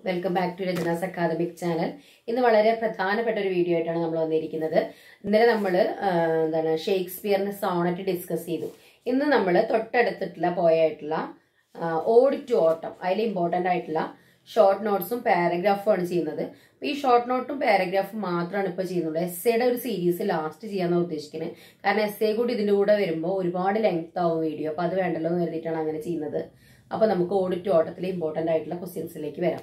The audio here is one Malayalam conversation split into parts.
welcome back to Rachana's academic channel ഇന്ന് വളരെ പ്രധാനപ്പെട്ട ഒരു വീഡിയോ ആയിട്ടാണ് നമ്മൾ വന്നിരിക്കുന്നത് ഇന്നലെ നമ്മൾ എന്താണ് ഷേക്സ്പിയറിന്റെ സോണറ്റ് ഡിസ്കസ് ചെയ്തു ഇന്ന് നമ്മൾ തൊട്ടടുത്തിട്ടുള്ള പോയായിട്ടുള്ള ഓഡ് ടു ഓട്ടം അതിൽ ഇമ്പോർട്ടൻ്റ് ആയിട്ടുള്ള ഷോർട്ട് നോട്ട്സും പാരഗ്രാഫും ആണ് ചെയ്യുന്നത് അപ്പോൾ ഈ ഷോർട്ട് നോട്ടും പാരഗ്രാഫും മാത്രമാണ് ഇപ്പോൾ ചെയ്യുന്നത് എസ്സേയുടെ ഒരു സീരീസ് ലാസ്റ്റ് ചെയ്യാനാണ് ഉദ്ദേശിക്കുന്നത് കാരണം എസ്സേ കൂടി ഇതിൻ്റെ കൂടെ വരുമ്പോൾ ഒരുപാട് ലെങ്ത് ആവും വീഡിയോ അപ്പോൾ അത് വേണ്ടല്ലോ എന്ന് കരുതിയിട്ടാണ് അങ്ങനെ ചെയ്യുന്നത് അപ്പോൾ നമുക്ക് ഓഡിറ്റ് ഓട്ടത്തിലെ ഇമ്പോർട്ടൻ്റ് ആയിട്ടുള്ള ക്വസ്റ്റ്യൻസിലേക്ക് വരാം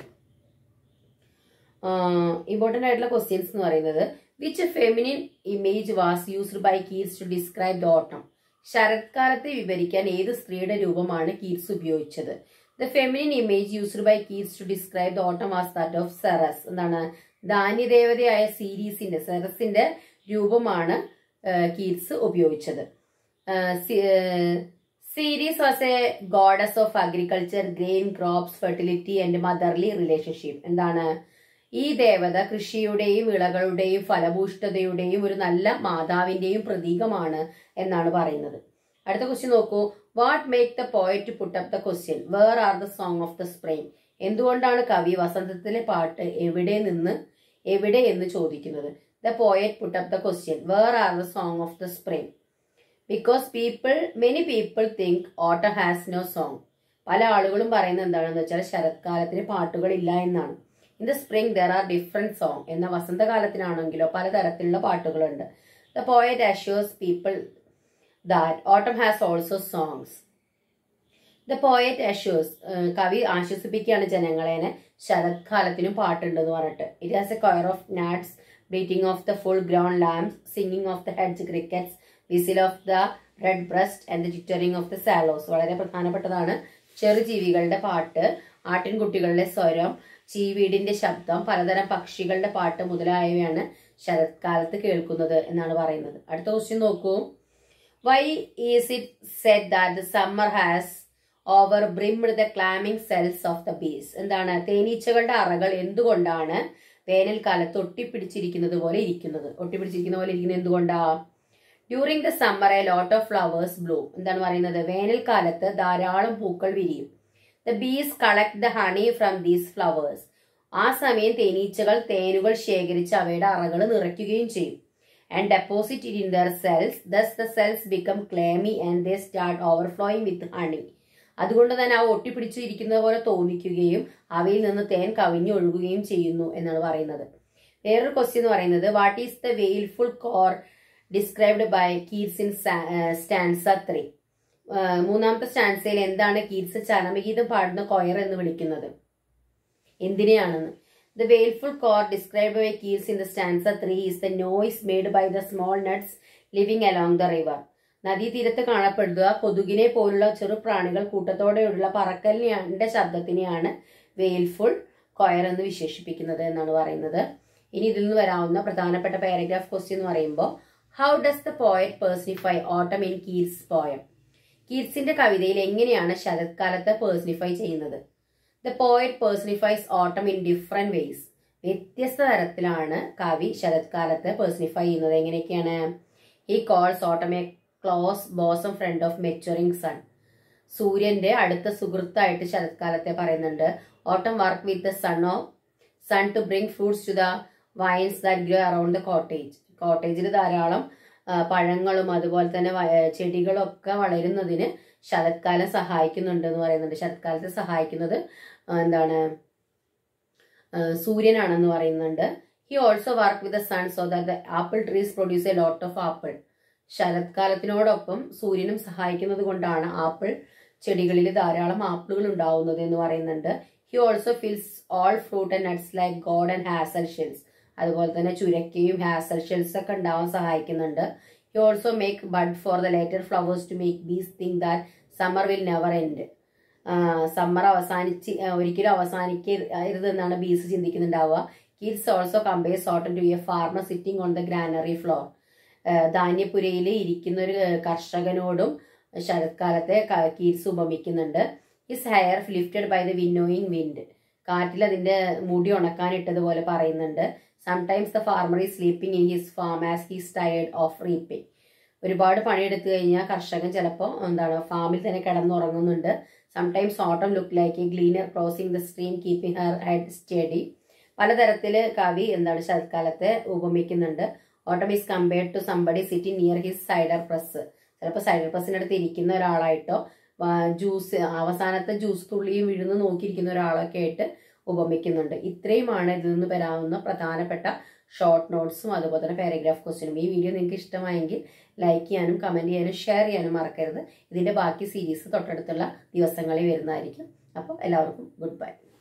ഇമ്പോർട്ടൻ്റ് ആയിട്ടുള്ള ക്വസ്റ്റ്യൻസ് എന്ന് പറയുന്നത് which feminine image was used by Keats to describe the autumn ശരത്കാലത്തെ വിവരിക്കാൻ ഏത് സ്ത്രീയുടെ രൂപമാണ് കീറ്റ്സ് ഉപയോഗിച്ചത് the feminine image used by Keats to describe the autumn was that of Ceres എന്താണ് ധാന്യദേവതയായ സീരീസിന്റെ സെറസിന്റെ രൂപമാണ് കീറ്റ്സ് ഉപയോഗിച്ചത് Ceres was a goddess of agriculture grain crops fertility and motherly relationship എന്താണ് ഈ ദേവത കൃഷിയുടെയും വിളകളുടെയും ഫലഭൂഷ്ടതയുടെയും ഒരു നല്ല മാതാവിന്റെയും പ്രതീകമാണ് എന്നാണ് പറയുന്നത് അടുത്ത ക്വസ്റ്റ്യൻ നോക്കൂ what make the poet put up the question where are the song of the spring എന്തുകൊണ്ടാണ് കവി വസന്തത്തിലെ പാട്ട് എവിടെ നിന്ന് എവിടെ എന്ന് ചോദിക്കുന്നത് the poet put up the question where are the song of the spring because people many people think autumn has no song പല ആളുകളും പറയുന്നത് എന്താണെന്ന് വെച്ചാൽ ശരത്കാലത്തിന് പാട്ടുകൾ ഇല്ല എന്നാണ് in the spring there are different song എന്ന വസന്തകാലത്തിനാണെങ്കിലോ പലതരത്തിലുള്ള പാട്ടുകളുണ്ട് the poet assures people that autumn has also songs the poet assures കവി ആശ്വസിപ്പിക്കുകയാണ് ജനങ്ങളെ ശരത്കാലത്തിനും പാട്ടുണ്ടെന്ന് പറഞ്ഞിട്ട് it has a choir of gnats bleating of the full grown lambs singing of the hedge crickets whistle of the redbreast and the twittering of the swallows വളരെ പ്രധാനപ്പെട്ടതാണ് ചെറുജീവികളുടെ പാട്ട് ആട്ടിൻകുട്ടികളുടെ സ്വരം ചീവീടിന്റെ ശബ്ദം പലതരം പക്ഷികളുടെ പാട്ട് മുതലായവയാണ് ശരത്കാലത്ത് കേൾക്കുന്നത് എന്നാണ് പറയുന്നത് അടുത്ത ക്വസ്റ്റ്യൻ നോക്കൂ why is it said that the summer has over brimmed the clammy cells of the bees എന്താണ് തേനീച്ചകളുടെ അറകൾ എന്തുകൊണ്ടാണ് വേനൽക്കാലത്ത് ഒട്ടിപ്പിടിച്ചിരിക്കുന്നത് പോലെ ഇരിക്കുന്നത് ഒട്ടിപ്പിടിച്ചിരിക്കുന്ന പോലെ ഇരിക്കുന്നത് എന്തുകൊണ്ടാ during the summer a lot of flowers bloom എന്താണ് പറയുന്നത് വേനൽക്കാലത്ത് ധാരാളം പൂക്കൾ വിരിയും the bees collect the honey from these flowers ആ സമയം തേനീച്ചകൾ തേനുകൾ ശേഖരിച്ച് അവയുടെ അറകൾ നിറയ്ക്കുകയും ചെയ്യും and deposit it in their cells thus the cells become clammy and they start overflowing with honey അതുകൊണ്ട് തന്നെ അവ ഒട്ടിപ്പിടിച്ചു ഇരിക്കുന്നത് പോലെ തോന്നിക്കുകയും അവയിൽ നിന്ന് തേൻ കവിഞ്ഞൊഴുകുകയും ചെയ്യുന്നു എന്നാണ് പറയുന്നത് വേറൊരു ക്വസ്റ്റ്യൻ എന്ന് പറയുന്നത് what is the wailful choir described by Keats in stanza three മൂന്നാമത്തെ സ്റ്റാൻസയിൽ എന്താണ് കീറ്റ്സ് ചരമഗീതം പാടുന്ന കൊയർ എന്ന് വിളിക്കുന്നത് എന്തിനെയാണെന്ന് the wailful choir described by Keats in the stanza three is the noise made by the small gnats living along the river നദീതീരത്ത് കാണപ്പെടുക കൊതുകിനെ പോലുള്ള ചെറു പ്രാണികൾ കൂട്ടത്തോടെയുള്ള പറക്കലിന്റെ ശബ്ദത്തിനെയാണ് വെയിൽഫുൾ കൊയർ എന്ന് വിശേഷിപ്പിക്കുന്നത് എന്നാണ് പറയുന്നത് ഇനി ഇതിൽ നിന്ന് വരാവുന്ന പ്രധാനപ്പെട്ട പാരഗ്രാഫ് ക്വസ്റ്റ്യൻ എന്ന് പറയുമ്പോൾ how does the poet personify autumn in Keats poem കീറ്റ്സിന്റെ കവിതയിൽ എങ്ങനെയാണ് ശരത്കാലത്തെ പേഴ്സണിഫൈ ചെയ്യുന്നത് the poet personifies autumn in different vase വ്യത്യസ്ത തരത്തിലാണ് കവി ശരത്കാലത്തെ പേഴ്സണിഫൈ ചെയ്യുന്നത് എങ്ങനെയൊക്കെയാണ് ഈ calls autumn a close bosom friend of maturing sun സൂര്യന്റെ അടുത്ത സുഹൃത്തായിട്ട് ശരത്കാലത്തെ പറയുന്നുണ്ട് autumn work with the sun of sun to bring fruits to the vines that grow around the cottage കോട്ടേജിൽ ധാരാളം പഴങ്ങളും അതുപോലെ തന്നെ ചെടികളും ഒക്കെ വളരുന്നതിന് ശരത്കാലം സഹായിക്കുന്നുണ്ട് എന്ന് പറയുന്നുണ്ട് ശരത്കാലത്തെ സഹായിക്കുന്നത് എന്താണ് സൂര്യനാണെന്ന് പറയുന്നുണ്ട് he also work with the sun so that the apple trees produce a lot of apple ശരത്കാലത്തിനോടൊപ്പം സൂര്യനും സഹായിക്കുന്നത് കൊണ്ടാണ് ആപ്പിൾ ചെടികളിൽ ധാരാളം ആപ്പിളുകൾ ഉണ്ടാവുന്നത് എന്ന് പറയുന്നുണ്ട് he also fills all fruit and nuts like gourd and hazel shells അതുപോലെ തന്നെ ചുരക്കയും ഹാസൽ ഷെൽസ് ഒക്കെ ഉണ്ടാവാൻ സഹായിക്കുന്നുണ്ട് he also make bud for the later flowers to make bees think that summer will never end summer അവസാനിച്ച് ഒരിക്കലും അവസാനിക്കരുതെന്നാണ് ബീസ് ചിന്തിക്കുന്നുണ്ടാവുക Keats also compares autumn to a farmer sitting on the granary floor ധാന്യപുരയിൽ ഇരിക്കുന്ന ഒരു കർഷകനോടും ശരത്കാലത്തെ കീറ്റ്സ് ഉപമിക്കുന്നുണ്ട് his hair lifted by the winnowing wind കാറ്റിൽ അതിന്റെ മുടി ഉണക്കാനിട്ടതുപോലെ പറയുന്നുണ്ട് sometimes the farmer is sleeping in his farm as he's tired of reaping ഒരുപാട് പണിയെടുത്തു കഴിഞ്ഞാൽ കർഷകൻ ചിലപ്പോൾ എന്താണ് ഫാമിൽ തന്നെ കിടന്നുറങ്ങുന്നുണ്ട് sometimes autumn look like a gleaner crossing the stream keeping her head steady പലതരത്തില് കവി എന്താണ് ശരത്കാലത്തെ ഉപമിക്കുന്നുണ്ട് autumn is compared to somebody sitting near his cider press ചിലപ്പോൾ സൈഡർ പ്രസിന്റെ അടുത്ത് ഇരിക്കുന്ന ഒരാളായിട്ടോ ജ്യൂസ് അവസാനത്തെ ജ്യൂസ് തുള്ളിയും വീഴുന്നു നോക്കിയിരിക്കുന്ന ഒരാളൊക്കെ ആയിട്ട് ഉപമിക്കുന്നുണ്ട് ഇത്രയുമാണ് ഇതിൽ നിന്ന് വരാവുന്ന പ്രധാനപ്പെട്ട ഷോർട്ട് നോട്ട്സും അതുപോലെ തന്നെ പാരഗ്രാഫ് ക്വസ്റ്റ്യനും ഈ വീഡിയോ നിങ്ങൾക്ക് ഇഷ്ടമായെങ്കിൽ ലൈക്ക് ചെയ്യാനും കമന്റ് ചെയ്യാനും ഷെയർ ചെയ്യാനും മറക്കരുത് ഇതിന്റെ ബാക്കി സീരീസ് തൊട്ടടുത്തുള്ള ദിവസങ്ങളിൽ വരുന്നതായിരിക്കും അപ്പോൾ എല്ലാവർക്കും ഗുഡ് ബൈ